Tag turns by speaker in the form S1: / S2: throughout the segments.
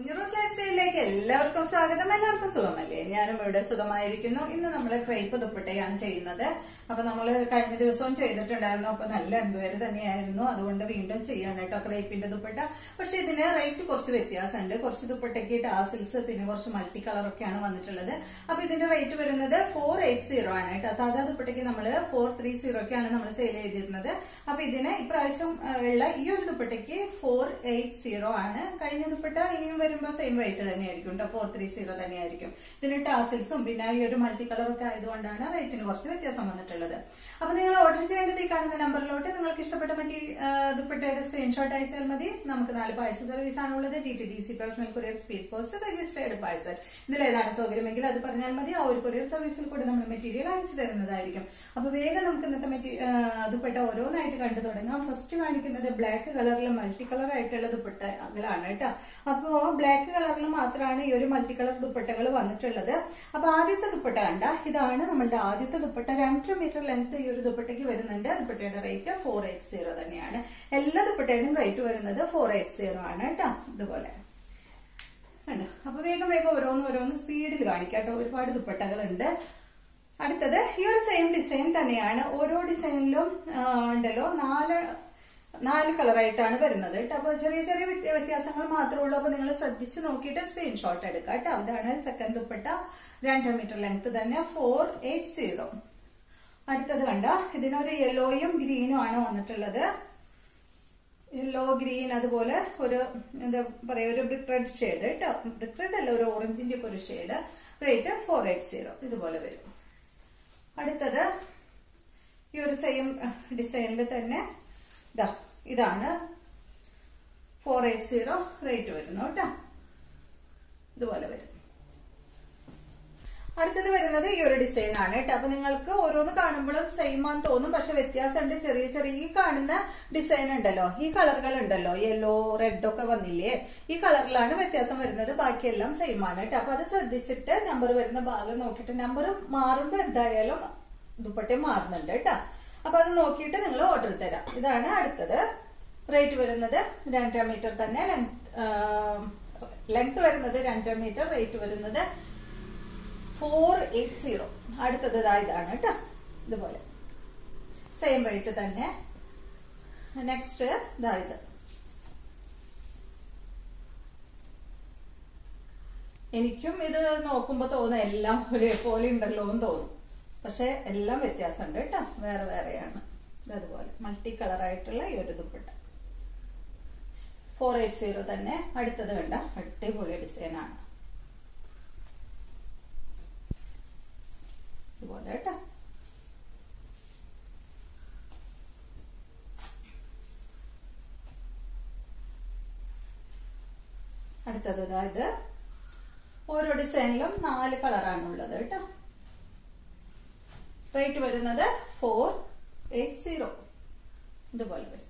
S1: കുഞ്ഞുറോസ് life സ്റ്റൈലിലേക്ക് എല്ലാവർക്കും സ്വാഗതം എല്ലാവർക്കും സുഖമല്ലേ ഞാനും ഇവിടെ സുഖമായിരിക്കുന്നു ഇന്ന് നമ്മൾ ക്രൈപ്പ് ദുപ്പട്ടയാണ് ചെയ്യുന്നത് അപ്പൊ നമ്മൾ കഴിഞ്ഞ ദിവസവും ചെയ്തിട്ടുണ്ടായിരുന്നു അപ്പൊ നല്ല എൻക്വയറി തന്നെയായിരുന്നു അതുകൊണ്ട് വീണ്ടും ചെയ്യാണ് കേട്ടോ ക്രൈപ്പിന്റെ ദുപ്പട്ട പക്ഷെ ഇതിന് റേറ്റ് കുറച്ച് വ്യത്യാസമുണ്ട് കുറച്ച് ദുപ്പട്ടയ്ക്ക് ടാസിൽസ് പിന്നെ കുറച്ച് മൾട്ടി കളർ ഒക്കെയാണ് വന്നിട്ടുള്ളത് അപ്പൊ ഇതിന്റെ റേറ്റ് വരുന്നത് ഫോർ എയ്റ്റ് സീറോ ആണ് കേട്ടോ സാധാ ദുപ്പട്ടയ്ക്ക് നമ്മൾ ഫോർ ത്രീ സീറോ ഒക്കെയാണ് നമ്മൾ സെയിൽ ചെയ്തിരുന്നത് അപ്പൊ ഇതിന് ഇപ്രാവശ്യം ആ, ഉള്ള ഈ ഒരു ദുപ്പട്ടയ്ക്ക് ഫോർ എയ്റ്റ് സീറോ ആണ് കഴിഞ്ഞ ദുപ്പട്ട ഇനിയും വരുമ്പോൾ സെയിം റേറ്റ് തന്നെയായിരിക്കും കേട്ടോ ഫോർ ത്രീ സീറോ തന്നെയായിരിക്കും ഇതിന് ടാസിൽസും പിന്നെ ഈ ഒരു മൾട്ടി കളർ ഒക്കെ ആയതുകൊണ്ടാണ് റേറ്റിന് കുറച്ച് വ്യത്യാസം വന്നിട്ടുള്ളത് അപ്പൊ നിങ്ങൾ ഓർഡർ ചെയ്യേണ്ടത് ഈ കാണുന്ന നമ്പറിലോട്ട് നിങ്ങൾക്ക് ഇഷ്ടപ്പെട്ട മറ്റേ ആ, ദുപ്പട്ടയുടെ സ്ക്രീൻഷോട്ട് അയച്ചാൽ മതി നമുക്ക് നാല് പാഴ്സൽ സർവീസ് ആണുള്ളത് T T D C professional courier speed post registered parcel ഇതിൽ ഏതാണ് സൗകര്യമെങ്കിൽ അത് പറഞ്ഞാൽ മതി ആ ഒരു കൊറിയർ സർവീസിൽ കൂടി നമ്മൾ മെറ്റീരിയൽ അയച്ചു തരുന്നതായിരിക്കും അപ്പൊ വേഗം നമുക്ക് ഇന്നത്തെ മെറ്റീ ദുപ്പട്ട ഓരോന്നായിട്ട് കണ്ടു തുടങ്ങാം ഫസ്റ്റ് കാണിക്കുന്നത് ബ്ലാക്ക് കളറിൽ മൾട്ടി കളർ ആയിട്ടുള്ള ദുപ്പട്ടകളാണ് കേട്ടോ അപ്പോ ബ്ലാക്ക് കളറിൽ മാത്രമാണ് ഈ ഒരു മൾട്ടി കളർ ദുപ്പട്ടകൾ വന്നിട്ടുള്ളത് അപ്പൊ ആദ്യത്തെ ദുപ്പട്ട കണ്ട ഇതാണ് നമ്മളുടെ ആദ്യത്തെ ദുപ്പട്ട രണ്ടര മീറ്റർ ലെങ്ത് ഈ ഒരു ദുപ്പട്ടയ്ക്ക് വരുന്നുണ്ട് ദുപ്പട്ടയുടെ റേറ്റ് ഫോർ എയ്റ്റ് സീറോ തന്നെയാണ് എല്ലാ ദുപ്പട്ടയുടെയും റേറ്റ് വരുന്നത് ഫോർ എയ്റ്റ് സീറോ ആണ് കേട്ടോ ഇതുപോലെ കണ്ടോ അപ്പൊ വേഗം വേഗം ഓരോന്ന് ഓരോന്ന് സ്പീഡിൽ കാണിക്കാം കേട്ടോ ഒരുപാട് ദുപ്പട്ടകളുണ്ട് അടുത്തത് ഈ ഒരു സെയിം ഡിസൈൻ തന്നെയാണ് ഓരോ ഡിസൈനിലും ആ, ഉണ്ടല്ലോ നാല് നാല് കളറായിട്ടാണ് വരുന്നത് കേട്ടോ അപ്പൊ ചെറിയ ചെറിയ വ്യത്യ- വ്യത്യാസങ്ങൾ മാത്രമേ ഉള്ളൂ അപ്പൊ നിങ്ങൾ ശ്രദ്ധിച്ച് നോക്കിയിട്ട് സ്ക്രീൻഷോട്ട് എടുക്കുക കേട്ടോ ഇതാണ് സെക്കൻഡ് ദുപ്പട്ട രണ്ടര മീറ്റർ ലെങ്ത് തന്നെ ഫോർ എയ്റ്റ് സീറോ അടുത്തത് കണ്ട ഇതിനൊരു യെല്ലോയും ഗ്രീനും ആണ് വന്നിട്ടുള്ളത് യെല്ലോ ഗ്രീൻ അതുപോലെ ഒരു എന്താ പറയാ ഒരു ബ്രിക്ക് റെഡ് ഷെയ്ഡ് കേട്ടോ ബ്രിക്ക് റെഡ് അല്ല ഒരു ഓറഞ്ചിന്റെ ഒക്കെ ഒരു shade rate four eight zero ഇതുപോലെ വരും അടുത്തത് ഈ ഒരു സെയിം ഡിസൈനിൽ തന്നെ ഇതാ ഇതാണ് ഫോർ എയ്റ്റ് സീറോ റേറ്റ് വരുന്നു കേട്ടോ ഇതുപോലെ വരും അടുത്തത് വരുന്നത് ഈ ഒരു ഡിസൈൻ ആണ് കേട്ടോ അപ്പൊ നിങ്ങൾക്ക് ഓരോന്ന് കാണുമ്പോഴും സെയിം ആണെന്ന് തോന്നും പക്ഷെ വ്യത്യാസമുണ്ട് ചെറിയ ചെറിയ ഈ കാണുന്ന ഡിസൈൻ ഉണ്ടല്ലോ ഈ കളറുകൾ ഉണ്ടല്ലോ യെല്ലോ റെഡ് ഒക്കെ വന്നില്ലേ ഈ കളറിലാണ് വ്യത്യാസം വരുന്നത് ബാക്കിയെല്ലാം സെയിം ആണ് കേട്ടോ അപ്പൊ അത് ശ്രദ്ധിച്ചിട്ട് നമ്പർ വരുന്ന ഭാഗം നോക്കിയിട്ട് നമ്പർ മാറുമ്പോ എന്തായാലും ദുപ്പട്ട മാറുന്നുണ്ട് കേട്ടോ അപ്പൊ അത് നോക്കിയിട്ട് നിങ്ങൾ ഓർഡർ തരാം ഇതാണ് അടുത്തത് റേറ്റ് വരുന്നത് രണ്ടര മീറ്റർ തന്നെ ലെങ്ത് വരുന്നത് രണ്ടര മീറ്റർ റേറ്റ് വരുന്നത് ഫോർ എയ്റ്റ് സീറോ അടുത്തത് ഇതാ ഇതാണ് കേട്ടോ ഇതുപോലെ സെയിം റേറ്റ് തന്നെ നെക്സ്റ്റ് ഇതാ ഇത് എനിക്കും ഇത് നോക്കുമ്പോ തോന്നുന്നു എല്ലാം ഒരേപോലെ ഉണ്ടല്ലോ എന്ന് തോന്നും പക്ഷെ എല്ലാം വ്യത്യാസമുണ്ട് കേട്ടോ വേറെ വേറെയാണ് ഇത് അതുപോലെ മൾട്ടി കളർ ആയിട്ടുള്ള ഈ ഒരു ദുപ്പട്ട ഫോർ എയ്റ്റ് സീറോ തന്നെ അടുത്തത് കണ്ട അടിപൊളി ഡിസൈൻ ആണ് ഇതുപോലെ കേട്ടോ അടുത്തത് ഇതാ ഇത് ഓരോ ഡിസൈനിലും നാല് കളറാണ് ഉള്ളത് കേട്ടോ റേറ്റ് വരുന്നത് ഫോർ എയ്റ്റ് സീറോ ഇതുപോലെ വരും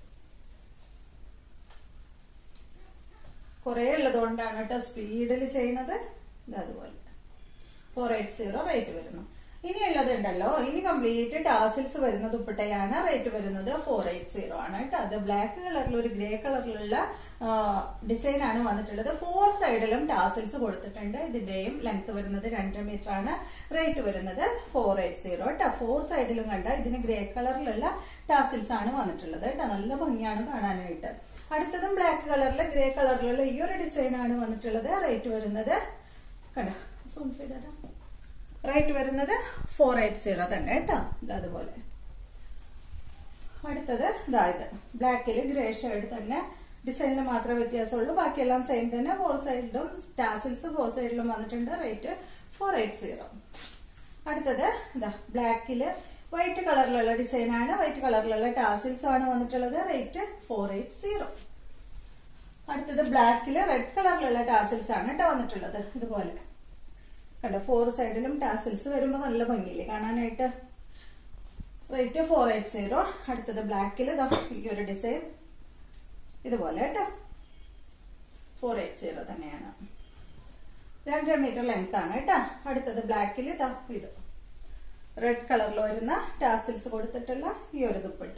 S1: കുറെ ഉള്ളത് കൊണ്ടാണ് കേട്ടോ സ്പീഡിൽ ചെയ്യുന്നത് ഇത് അതുപോലെ ഫോർ എയ്റ്റ് സീറോ റേറ്റ് വരുന്നു ഇനിയുള്ളത് ഉണ്ടല്ലോ ഇനി കംപ്ലീറ്റ് ടാസിൽസ് വരുന്ന ദുപ്പട്ടയാണ് റേറ്റ് വരുന്നത് ഫോർ എയ്റ്റ് സീറോ ആണ് കേട്ടോ അത് ബ്ലാക്ക് കളറിൽ ഒരു ഗ്രേ കളറിലുള്ള ഡിസൈൻ ആണ് വന്നിട്ടുള്ളത് ഫോർ സൈഡിലും ടാസിൽസ് കൊടുത്തിട്ടുണ്ട് ഇതിന്റെയും ലെങ്ത് വരുന്നത് രണ്ടര മീറ്റർ ആണ് റേറ്റ് വരുന്നത് ഫോർ എയ്റ്റ് സീറോ കേട്ടോ ഫോർ സൈഡിലും കണ്ട ഇതിന് ഗ്രേ കളറിലുള്ള ടാസിൽസ് ആണ് വന്നിട്ടുള്ളത് കേട്ടോ നല്ല ഭംഗിയാണ് കാണാനായിട്ട് അടുത്തതും ബ്ലാക്ക് കളറിൽ ഗ്രേ കളറിലുള്ള ഈ ഒരു ഡിസൈൻ ആണ് വന്നിട്ടുള്ളത് റേറ്റ് വരുന്നത് കണ്ട സൂം ചെയ്തേരാ റേറ്റ് വരുന്നത് ഫോർ എയ്റ്റ് സീറോ തന്നെ കേട്ടോ ഇത് അതുപോലെ അടുത്തത് ഇതാ ഇത് ബ്ലാക്കിൽ ഗ്രേ ഷെയ്ഡ് തന്നെ ഡിസൈനിൽ മാത്രമേ വ്യത്യാസമുള്ളൂ ബാക്കിയെല്ലാം സെയിം തന്നെ ഫോർ സൈഡിലും ടാസിൽസ് ഫോർ സൈഡിലും വന്നിട്ടുണ്ട് റേറ്റ് ഫോർ എയ്റ്റ് സീറോ അടുത്തത് ഇതാ ബ്ലാക്കില് വൈറ്റ് കളറിലുള്ള ഡിസൈൻ ആണ് വൈറ്റ് കളറിലുള്ള ടാസിൽസ് ആണ് വന്നിട്ടുള്ളത് റേറ്റ് ഫോർ എയ്റ്റ് സീറോ അടുത്തത് ബ്ലാക്കില് റെഡ് കളറിലുള്ള ടാസിൽസ് ആണ് കേട്ടോ വന്നിട്ടുള്ളത് ഇതുപോലെ കണ്ടോ ഫോർ സൈഡിലും ടാസിൽസ് വരുമ്പോൾ നല്ല ഭംഗിയില്ലേ കാണാനായിട്ട് റേറ്റ് ഫോർ എയ്റ്റ് സീറോ അടുത്തത് ബ്ലാക്കിൽ ഈ ഒരു ഡിസൈൻ ഇതുപോലെ കേട്ടോ ഫോർ എയ്റ്റ് സീറോ തന്നെയാണ് രണ്ടര മീറ്റർ ലെങ്ത് ആണ് കേട്ടോ അടുത്തത് ബ്ലാക്കിൽ ഇതാ ഇത് റെഡ് കളറിൽ വരുന്ന ടാസിൽസ് കൊടുത്തിട്ടുള്ള ഈ ഒരു ദുപ്പട്ട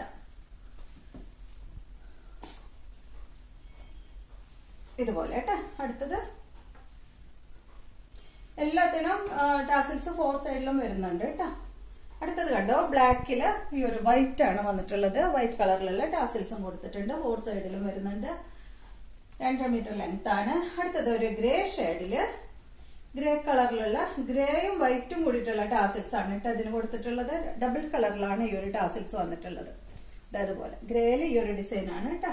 S1: ഇതുപോലെ കേട്ടോ അടുത്തത് എല്ലാത്തിനും ടാസിൽസ് ഫോർ സൈഡിലും വരുന്നുണ്ട് കേട്ടോ അടുത്തത് കണ്ടോ ബ്ലാക്കില് ഈ ഒരു വൈറ്റ് ആണ് വന്നിട്ടുള്ളത് വൈറ്റ് കളറിലുള്ള ടാസിൽസും കൊടുത്തിട്ടുണ്ട് ഫോർ സൈഡിലും വരുന്നുണ്ട് രണ്ടര മീറ്റർ ലെങ്ത് ആണ് അടുത്തത് ഒരു ഗ്രേ ഷെയ്ഡില് ഗ്രേ കളറിലുള്ള ഗ്രേയും വൈറ്റും കൂടിയിട്ടുള്ള ടാസിൽസ് ആണ് കേട്ടോ അതിന് കൊടുത്തിട്ടുള്ളത് ഡബിൾ കളറിലാണ് ഈ ഒരു ടാസിൽസ് വന്നിട്ടുള്ളത് ഇത് അതുപോലെ ഗ്രേയില് ഈ ഒരു ഡിസൈൻ ആണ് കേട്ടോ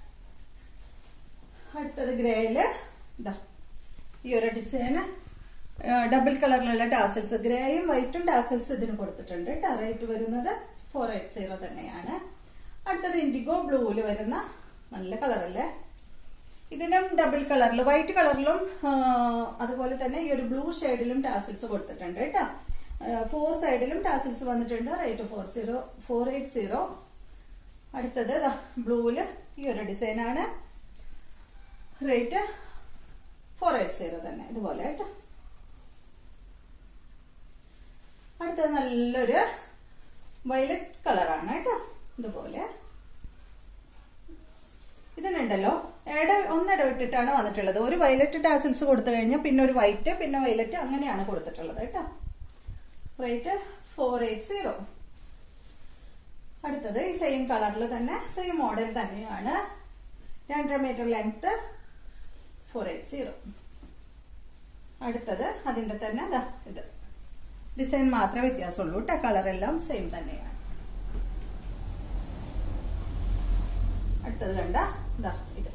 S1: അടുത്തത് ഗ്രേയില് ഇതാ ഈ ഒരു ഡിസൈന് ഡബിൾ കളറിലുള്ള ടാസൽസ് ഗ്രേയും വൈറ്റും ടാസൽസ് ഇതിന് കൊടുത്തിട്ടുണ്ട് കേട്ടോ റേറ്റ് വരുന്നത് ഫോർ എയ്റ്റ് സീറോ തന്നെയാണ് അടുത്തത് ഇൻഡിഗോ ബ്ലൂവിൽ വരുന്ന നല്ല കളറല്ലേ ഇതിനും ഡബിൾ കളറിൽ വൈറ്റ് കളറിലും അതുപോലെ തന്നെ ഈ ഒരു ബ്ലൂ ഷെയ്ഡിലും ടാസിൽസ് കൊടുത്തിട്ടുണ്ട് കേട്ടോ ഫോർ സൈഡിലും ടാസിൽസ് വന്നിട്ടുണ്ട് rate four zero four eight zero അടുത്തത് ബ്ലൂവില് ഈ ഒരു ഡിസൈനാണ് റേറ്റ് ഫോർ എയ്റ്റ് സീറോ തന്നെ ഇതുപോലെ കേട്ടോ അടുത്തത് നല്ലൊരു വയലറ്റ് കളറാണ് കേട്ടോ ഇതുപോലെ ഇതിനുണ്ടല്ലോ ഇട ഒന്നിടവിട്ടിട്ടാണ് വന്നിട്ടുള്ളത് ഒരു വയലറ്റ് ടാസിൽസ് കൊടുത്തു കഴിഞ്ഞാൽ പിന്നെ ഒരു വൈറ്റ് പിന്നെ വയലറ്റ് അങ്ങനെയാണ് കൊടുത്തിട്ടുള്ളത് കേട്ടോ റേറ്റ് ഫോർ എയ്റ്റ് സീറോ അടുത്തത് ഈ സെയിം കളറിൽ തന്നെ സെയിം മോഡൽ തന്നെയാണ് രണ്ടര metre length four eight zero അടുത്തത് അതിന്റെ തന്നെ ദാ ഇത് ഡിസൈൻ മാത്രമേ വ്യത്യാസമുള്ളൂ കേട്ടോ കളറെല്ലാം സെയിം തന്നെയാണ് അടുത്തത് കണ്ട ഇതാ ഇത്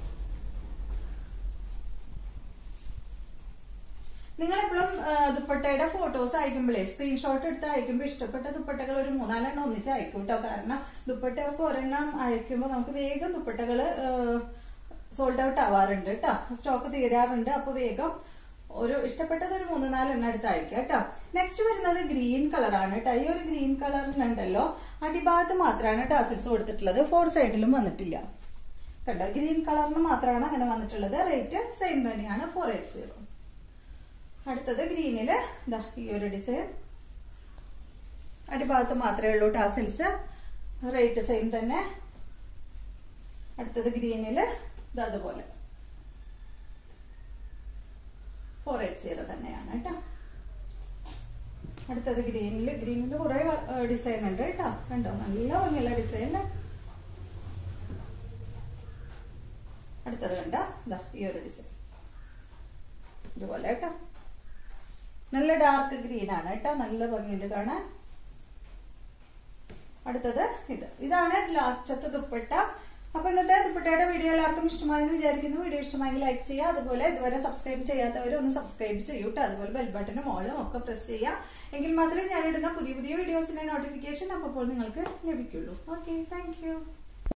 S1: നിങ്ങളെപ്പോഴും ദുപ്പട്ടയുടെ ഫോട്ടോസ് അയക്കുമ്പോഴേ സ്ക്രീൻഷോട്ട് എടുത്ത് അയക്കുമ്പോൾ ഇഷ്ടപ്പെട്ട ദുപ്പട്ടകൾ ഒരു മൂന്നാലെണ്ണം ഒന്നിച്ച് അയക്കും കേട്ടോ കാരണം ദുപ്പട്ടയൊക്കെ ഒരെണ്ണം അയക്കുമ്പോൾ നമുക്ക് വേഗം ദുപ്പട്ടകൾ സോൾഡ് ഔട്ട് ആവാറുണ്ട് കേട്ടോ സ്റ്റോക്ക് തീരാറുണ്ട് അപ്പൊ വേഗം ഒരു ഇഷ്ടപ്പെട്ടത് ഒരു മൂന്ന് നാലെണ്ണം എടുത്ത് അയക്കാം കേട്ടോ നെക്സ്റ്റ് വരുന്നത് ഗ്രീൻ കളറാണ് കേട്ടോ ഈ ഒരു ഗ്രീൻ കളറിനുണ്ടല്ലോ അടിഭാഗത്ത് മാത്രമാണ് ടാസിൽസ് കൊടുത്തിട്ടുള്ളത് ഫോർ സൈഡിലും വന്നിട്ടില്ല കണ്ടോ ഗ്രീൻ കളറിന് മാത്രമാണ് അങ്ങനെ വന്നിട്ടുള്ളത് റേറ്റ് സെയിം തന്നെയാണ് ഫോർ എയ്റ്റ് സീറോ അടുത്തത് ഗ്രീനില് ഇതാ ഈ ഒരു ഡിസൈൻ അടിഭാഗത്ത് മാത്രമേ ഉള്ളൂ ടാസിൽസ് റേറ്റ് സെയിം തന്നെ അടുത്തത് ഗ്രീനില് ഇത് അതുപോലെ ഫോർ എയ്റ്റ് സീറോ തന്നെയാണ് കേട്ടോ അടുത്തത് ഗ്രീനില് ഗ്രീനില് കുറെ ഡിസൈൻ ഉണ്ട് കേട്ടോ കണ്ടോ നല്ല ഭംഗിയുള്ള ഡിസൈൻ അടുത്തത് കണ്ട ഇതാ ഈ ഒരു ഡിസൈൻ ഇതുപോലെ കേട്ടോ നല്ല ഡാർക്ക് ഗ്രീൻ ആണ് കേട്ടോ നല്ല ഭംഗിയുണ്ട് കാണാൻ അടുത്തത് ഇത് ഇതാണ് ലാസ്റ്റത്തെ ദുപ്പട്ട അപ്പൊ ഇന്നത്തെ ദുപ്പട്ടയുടെ വീഡിയോ എല്ലാവർക്കും ഇഷ്ടമായെന്ന് വിചാരിക്കുന്നു വീഡിയോ ഇഷ്ടമായെങ്കിൽ ലൈക്ക് ചെയ്യുക അതുപോലെ ഇതുവരെ സബ്സ്ക്രൈബ് ചെയ്യാത്തവർ ഒന്ന് സബ്സ്ക്രൈബ് ചെയ്യൂട്ടോ അതുപോലെ ബെൽ ബട്ടനും മോളും ഒക്കെ പ്രസ് ചെയ്യുക എങ്കിൽ മാത്രമേ ഞാൻ ഇടുന്ന പുതിയ പുതിയ വീഡിയോസിന്റെ നോട്ടിഫിക്കേഷൻ അപ്പോൾ നിങ്ങൾക്ക് ലഭിക്കുള്ളൂ ഓക്കെ താങ്ക്